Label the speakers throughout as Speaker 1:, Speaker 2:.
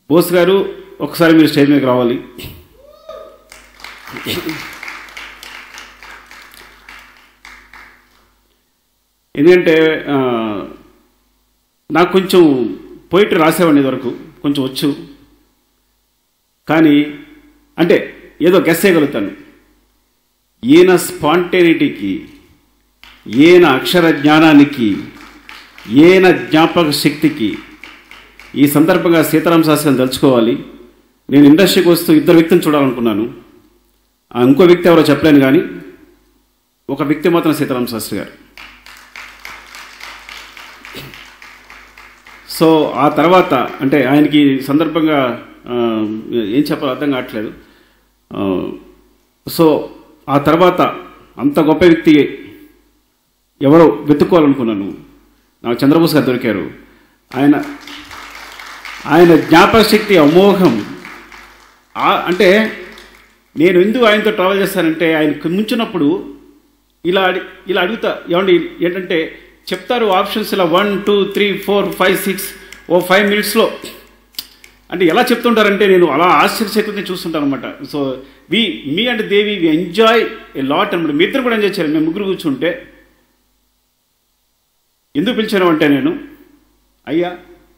Speaker 1: బోస్ గారు ఒకసారి మీరు స్టేజ్ మీదకి రావాలి ఎందుకంటే ఆ, నాకు కొంచెం పోయిటరీ రాసేవాడిని ఇదివరకు కొంచెం వచ్చు కానీ అంటే ఏదో గెస్ చేయగలుగుతాను ఈయన స్పాంటేనిటీకి ఈయన అక్షర జ్ఞానానికి ఈయన జ్ఞాపక శక్తికి ఈ సందర్భంగా సీతారాం శాస్త్రిని తలుచుకోవాలి నేను ఇండస్ట్రీకి వస్తూ ఇద్దరు వ్యక్తిని చూడాలనుకున్నాను ఆ ఇంకో వ్యక్తి ఎవరో చెప్పలేను కానీ ఒక వ్యక్తి మాత్రం సీతారాం శాస్త్రి గారు సో ఆ తర్వాత అంటే ఆయనకి సందర్భంగా ఆ, ఏం చెప్పాలో అర్థం కావట్లేదు ఆ, సో ఆ తర్వాత అంత గొప్ప వ్యక్తి ఎవరో వెతుక్కోవాలనుకున్నాను నాకు చంద్రబోస్ గారు దొరికారు ఆయన ఆయన జ్ఞాపక శక్తి అమోఘం ఆ- అంటే నేను ఎందుకు ఆయనతో ట్రావెల్ చేస్తానంటే ఆయన ముంచున్నప్పుడు ఇలా అడి ఇలా అడుగుతా ఏమండి ఏంటంటే చెప్తారు ఆప్షన్స్ ఇలా one two three four five six ఓ ఫైవ్ మినిట్స్లో అంటే ఎలా చెప్తుంటారంటే నేను అలా ఆశ్చర్యచకితంగా చూస్తుంటాను అనమాట so we me and Devi we enjoy a lot అనమాట మీ ఇద్దరు కూడా ఎంజాయ్ చేయాలి మేము ముగ్గురు కూర్చుంటే ఎందుకు పిలిచాను అంటే నేను అయ్యా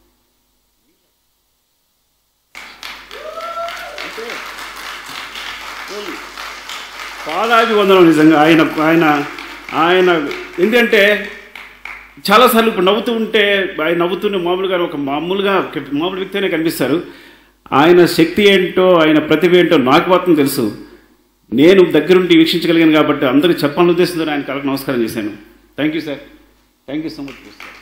Speaker 1: పాదాభి వందనం నిజంగా ఆయన ఆయన ఆయన ఎందుకంటే చాలాసార్లు ఇప్పుడు నవ్వుతూ ఉంటే ఆయన నవ్వుతూనే మామూలుగా ఒక మామూలుగా ఒక మామూలు వ్యక్తినే కనిపిస్తారు ఆయన శక్తి ఏంటో ఆయన ప్రతిభ ఏంటో నాకు మాత్రం తెలుసు నేను దగ్గరుండి వీక్షించగలిగాను కాబట్టి అందరికీ చెప్పాలని ఉద్దేశంతో ఆయన కళకు నమస్కారం చేశాను thank you sir thank you so much